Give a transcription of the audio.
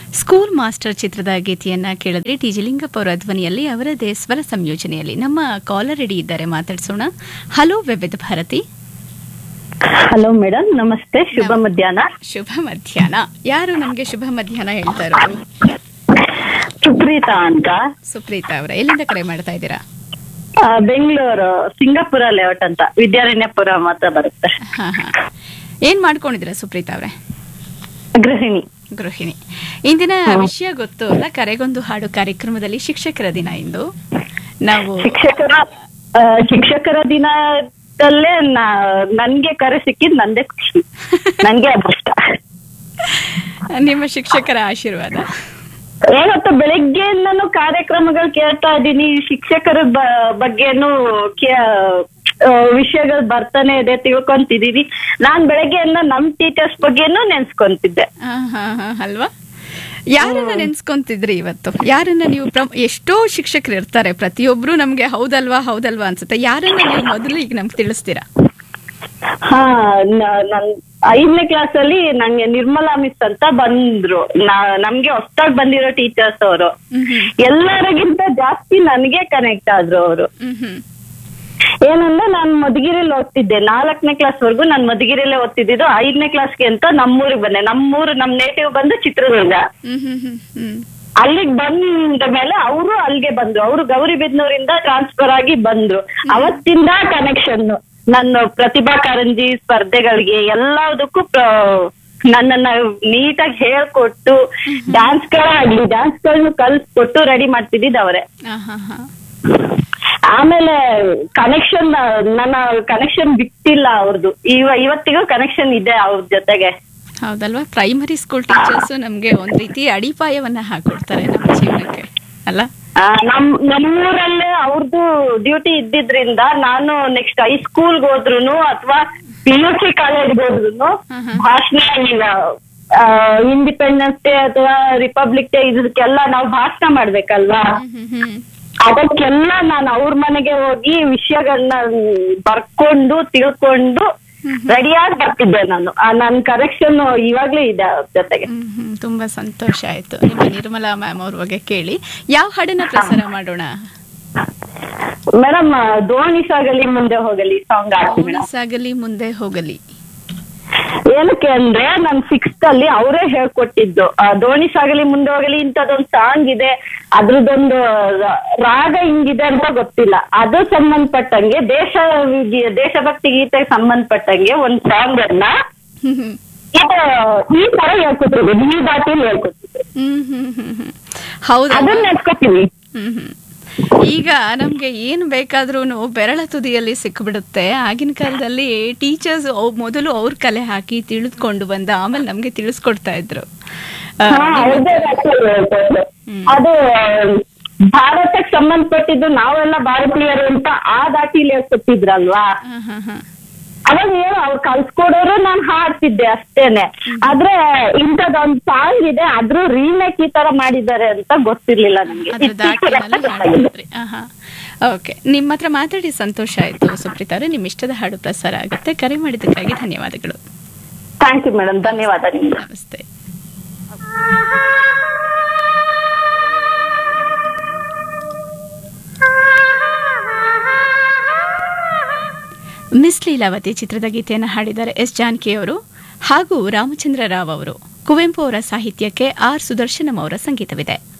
School master ಚಿತ್ರದ ಗೀತೆಯನ್ನ ಕೇಳಿದ್ರೆ ಟಿ ಜಿ ಲಿಂಗಪ್ಪ ಅವರ ಧ್ವನಿಯಲ್ಲಿ ಅವರದೇ ಸ್ವರ ಸಂಯೋಜನೆಯಲ್ಲಿ ನಮ್ಮ ಕಾಲರ್ ರೆಡಿ ಇದ್ದಾರೆ ಮಾತಾಡ್ಸೋಣ ಹಲೋ ವಿವಿಧ ಭಾರತಿ ಹಲೋ ಮೇಡಮ್ ನಮಸ್ತೆ ಶುಭ ಮಧ್ಯಾಹ್ನ ಶುಭ ಮಧ್ಯಾಹ್ನ ಯಾರು ನಮ್ಗೆ ಶುಭ ಮಧ್ಯಾಹ್ನ ಹೇಳ್ತಾ ಇರೋದು ಸುಪ್ರೀತಾ ಅಂತ ಸುಪ್ರೀತಾ ಅವರ ಎಲ್ಲಿಂದ ಕರೆ ಮಾಡ್ತಾ ಇದ್ದೀರಾ ಆ, ಬೆಂಗಳೂರು ಸಿಂಗಾಪುರ ಲೇಔಟ್ ಅಂತ ವಿದ್ಯಾರಣ್ಯಪುರ ಮಾತ್ರ ಬರುತ್ತೆ ಹಾ ಹಾ ಏನ್ ಮಾಡ್ಕೊಂಡಿದ್ದೀರಾ ಸುಪ್ರೀತಾ ಅವರೇ ಗೃಹಿಣಿ ಗೃಹಿಣಿ ಇಂದಿನ ವಿಷಯ ಗೊತ್ತು ಅಲ್ಲ ಕರೆಗೊಂದು ಹಾಡು ಕಾರ್ಯಕ್ರಮದಲ್ಲಿ ಶಿಕ್ಷಕರ ದಿನ ಇಂದು ನಾವು ಶಿಕ್ಷಕರ ಆ, ಶಿಕ್ಷಕರ ದಿನದಲ್ಲೇ ನಾ- ನನ್ಗೆ ಕರೆ ಸಿಕ್ಕಿದ್ ನಂದೇ ಖುಷಿ ನನ್ಗೆ ಅದೃಷ್ಟ ನಿಮ್ಮ ಶಿಕ್ಷಕರ ಆಶೀರ್ವಾದ ಏನತ್ತ ಬೆಳಿಗ್ಗೆಯಿಂದನೂ ಕಾರ್ಯಕ್ರಮಗಳು ಕೇಳ್ತಾ ಇದ್ದೀನಿ ಶಿಕ್ಷಕರ ಬ- ಬಗ್ಗೆನೂ ಕೇ- ಆ, ವಿಷಯಗಳು ಬರ್ತಾನೆ ಇದೆ ತಿಳ್ಕೊಂತಿದೀನಿ ನಾನ್ ಬೆಳಗ್ಗೆಯಿಂದ ನಮ್ ಟೀಚರ್ಸ್ ಬಗ್ಗೆನೂ ನೆನ್ಸ್ಕೊಂತಿದ್ದೆ ಆ, ಹಾ, ಹಾ, ಅಲ್ವಾ ಯಾರನ್ನ ನೆನ್ಸ್ಕೊಂತಿದ್ರಿ ಇವತ್ತು ಯಾರನ್ನ ನೀವು ಪ್ರಮ್- ಎಷ್ಟೋ ಶಿಕ್ಷಕರು ಇರ್ತಾರೆ ಪ್ರತಿಯೊಬ್ರು ನಮ್ಗೆ ಹೌದಲ್ವಾ ಹೌದಲ್ವಾ ಅನ್ಸುತ್ತೆ ಯಾರನ್ನ ನೀವು ಮೊದಲು ಈಗ ನಮ್ಗೆ ತಿಳಿಸ್ತೀರಾ ಹಾ ನ- ನನ್ ಐದನೇ ಕ್ಲಾಸ್ ಅಲ್ಲಿ ನಂಗೆ ನಿರ್ಮಲಾ ಮಿಸ್ ಅಂತ ಬಂದ್ರು ನಾ- ನಮ್ಗೆ ಹೊಸ್ದಾಗ್ ಬಂದಿರೋ ಟೀಚರ್ಸ್ ಅವರು ಹ್ಮ್ ಹ್ಮ್ ಎಲ್ಲರಿಗಿಂತ ಜಾಸ್ತಿ ನನ್ಗೆ ಕನೆಕ್ಟ್ ಆದ್ರು ಅವರು ಹ್ಮ್ ಹ್ಮ್ ಏನಂದ್ರೆ ನಾನ್ ಮಧುಗಿರಿಲಿ ಓದ್ತಿದ್ದೆ ನಾಲ್ಕನೇ ಕ್ಲಾಸ್ ವರ್ಗು ನಾನ್ ಮಧುಗಿರಿಲೇ ಓದ್ತಿದ್ದು ಐದನೇ ಕ್ಲಾಸ್ಗೆ ಅಂತ ನಮ್ಮೂರಿಗೆ ಬಂದೆ ನಮ್ಮೂರು ನಮ್ ನೇಟಿವ್ ಬಂದು ಚಿತ್ರದುರ್ಗ ಹ್ಮ್ ಹ್ಮ್ ಹ್ಮ್ ಹ್ಮ್ ಅಲ್ಲಿಗೆ ಬಂದ ಮೇಲೆ ಅವರು ಅಲ್ಲಿಗೆ ಬಂದ್ರು ಅವರು ಗೌರಿಬಿದ್ನೂರಿಂದ ಟ್ರಾನ್ಸ್ಫರ್ ಆಗಿ ಬಂದ್ರು ಅವತ್ತಿಂದ ಕನೆಕ್ಷನ್ ನನ್ನ ಪ್ರತಿಭಾ ಕಾರಂಜಿ ಸ್ಪರ್ಧೆಗಳಿಗೆ ಎಲ್ಲದಕ್ಕೂ ಪ್ರ- ನನ್ನನ್ನ ನೀಟಾಗಿ ಹೇಳ್ಕೊಟ್ಟು ಡ್ಯಾನ್ಸ್ಗಳಾಗ್ಲಿ ಡ್ಯಾನ್ಸ್ಗಳನ್ನ ಕಲ್ಸ್ಕೊಟ್ಟು ರೆಡಿ ಮಾಡ್ತಿದ್ದಿದ್ದು ಅವರೇ ಆ, ಹಾ ಹಾ ಆಮೇಲೆ ಕನೆಕ್ಷನ್ ನನ್ನ ಕನೆಕ್ಷನ್ ಬಿಟ್ಟಿಲ್ಲ ಅವ್ರದ್ದು ಇವ ಇವತ್ತಿಗೂ ಕನೆಕ್ಷನ್ ಇದೆ ಅವ್ರ ಜೊತೆಗೆ ಹೌದಲ್ವಾ ಪ್ರೈಮರಿ ಸ್ಕೂಲ್ ಟೀಚರ್ಸ್ ನಮ್ಗೆ ಒಂದ್ ರೀತಿ ಅಡಿಪಾಯವನ್ನ ಹಾಕೊಡ್ತಾರೆ ನಮ್ಮ ಜೀವನಕ್ಕೆ ಅಲ್ಲ ಆ, ನಮ್ ನಮ್ಮೂರಲ್ಲೇ ಅವ್ರದ್ದು ಡ್ಯೂಟಿ ಇದ್ದಿದ್ರಿಂದ ನಾನು ನೆಕ್ಸ್ಟ್ ಹೈಸ್ಕೂಲ್ಗೆ ಹೋದ್ರು ಅಥವಾ ಪಿ ಯು ಸಿ ಕಾಲೇಜ್ಗೆ ಹೋದ್ರು ಹ್ಮ್ ಹ್ಮ್. ಭಾಷಣ ಈಗ ಇಂಡಿಪೆಂಡೆನ್ಸ್ ಡೇ ಅಥವಾ ರಿಪಬ್ಲಿಕ್ ಡೇ ಇದಕ್ಕೆಲ್ಲ ನಾವು ಭಾಷಣ ಮಾಡ್ಬೇಕಲ್ವಾ ಹ್ಮ್ ಹ್ಮ್ ಹ್ಮ್ ಅದಕ್ಕೆಲ್ಲ ನಾನು ಅವ್ರ ಮನೆಗೆ ಹೋಗಿ ವಿಷಯಗಳನ್ನ ಬರ್ಕೊಂಡು ತಿಳ್ಕೊಂಡು ರೆಡಿಯಾಗಿ ಬರ್ತಿದ್ದೆ ನಾನು ಆ, ನನ್ ಕರೆಕ್ಷನ್ ಇವಾಗ್ಲೂ ಇದೆ ಅವ್ರ ಜೊತೆಗೆ ಹ್ಮ್ ಹ್ಮ್ ತುಂಬಾ ಸಂತೋಷ ಆಯ್ತು ನಿಮ್ಮ ನಿರ್ಮಲಾ ಮ್ಯಾಮ್ ಅವ್ರ ಬಗ್ಗೆ ಕೇಳಿ ಯಾವ ಹಾಡನ್ನ ಪ್ರಸಾರ ಮಾಡೋಣ ಮೇಡಮ್ ದೋಣಿ ಸಾಗಲಿ ಮುಂದೆ ಹೋಗಲಿ ಸಾಂಗ್ ಆಡ್ತೀನಿ ಮೇಡಮ್ ಸಾಗಲಿ ಮುಂದೆ ಹೋಗಲಿ ಏನಕ್ಕೆ ಅಂದ್ರೆ ನನ್ ಸಿಕ್ಸ್ತ್ ಅಲ್ಲಿ ಅವರೇ ಹೇಳ್ಕೊಟ್ಟಿದ್ದು ಆ, ದೋಣಿ ಸಾಗಲಿ ಮುಂದೆ ಹೋಗಲಿ ಇಂಥದೊಂದು ಸಾಂಗ್ ಇದೆ ಅದ್ರದ್ದೊಂದು ರ- ರಾಗ ಹಿಂಗಿದೆ ಅಂತ ಗೊತ್ತಿಲ್ಲ ಅದು ಸಂಬಂಧಪಟ್ಟಂಗೆ ದೇಶ ಗಿ- ದೇಶಭಕ್ತಿ ಗೀತೆಗೆ ಸಂಬಂಧಪಟ್ಟಂಗೆ ಒಂದ್ ಸಾಂಗ್ ಅನ್ನ ಹ್ಮ್ ಹ್ಮ್ ಇದು ಈ ತರ ಹೇಳ್ಕೊಟ್ಟಿದ್ರು ಈ ಬಾಟಿಲ್ ಹೇಳ್ಕೊಟ್ಟಿದ್ರು ಹ್ಮ್ ಹ್ಮ್ ಹ್ಮ್ ಹ್ಮ್ ಹೌದಾ ಅದನ್ನ ನೆನ್ಸ್ಕೊತೀನಿ ಹ್ಮ್ ಹ್ಮ್. ಈಗ ನಮ್ಗೆ ಏನು ಬೇಕಾದ್ರೂ ಬೆರಳ ತುದಿಯಲ್ಲಿ ಸಿಕ್ಬಿಡುತ್ತೆ ಆಗಿನ ಕಾಲದಲ್ಲಿ ಟೀಚರ್ಸ್ ಮೊದಲು ಅವ್ರ ಕಲೆ ಹಾಕಿ ತಿಳಿದುಕೊಂಡು ಬಂದ ಆಮೇಲೆ ನಮ್ಗೆ ತಿಳಿಸ್ಕೊಡ್ತಾ ಇದ್ರು ಆ, ಹಾ, ಅವ್ರ್ದೇ ದಾಖಲೆ ಹೇಳ್ಕೊಡೋದು. ಅದು ಭಾರತಕ್ಕೆ ಸಂಬಂಧಪಟ್ಟಿದ್ದು ನಾವೆಲ್ಲ ಭಾರತೀಯರು ಅಂತ ಆ ದಾಖಲೆ ಹೇಳ್ಕೊಟ್ಟಿದ್ರಲ್ವಾ ಹಾ, ಹಾ, ಹಾ. ಅವಾಗ ಏನು ಅವ್ರು ಕಲ್ಸ್ಕೊಡೋರು ನಾನ್ ಹಾಡ್ತಿದ್ದೆ ಅಷ್ಟೇನೆ ಆದ್ರೆ ಇಂಥದೊಂದ್ ಸಾಂಗ್ ಇದೆ ಅದ್ರ ರೀಮೇಕ್ ಈ ತರ ಮಾಡಿದ್ದಾರೆ ಅಂತ ಗೊತ್ತಿರ್ಲಿಲ್ಲ ನಂಗೆ ಅದ್ರ ದಾಟಿನಲ್ಲಿ ಗೊತ್ತಾಗಿದೆ. ಹಾಡಿದ್ರಿ ಆಹಾ ಓಕೆ ನಿಮ್ಮ ಹತ್ರ ಮಾತಾಡಿ ಸಂತೋಷ ಆಯ್ತು ಸುಪ್ರೀತಾ ಅವರೇ ನಿಮ್ಮ ಇಷ್ಟದ ಹಾಡು ಪ್ರಸಾರ ಆಗುತ್ತೆ ಕರೆ ಮಾಡಿದ್ದಕ್ಕಾಗಿ ಧನ್ಯವಾದಗಳು ಥ್ಯಾಂಕ್ ಯು ಮೇಡಮ್ ಧನ್ಯವಾದ ನಿಮ್ಗೆ ನಮಸ್ತೆ ಮಿಸ್ ಲೀಲಾವತಿ ಚಿತ್ರದ ಗೀತೆಯನ್ನು ಹಾಡಿದ್ದಾರೆ ಎಸ್ ಜಾನಕಿ ಅವರು ಹಾಗೂ ರಾಮಚಂದ್ರ ರಾವ್ ಅವರು ಕುವೆಂಪು ಅವರ ಸಾಹಿತ್ಯಕ್ಕೆ ಆರ್ ಸುದರ್ಶನಂ ಅವರ ಸಂಗೀತವಿದೆ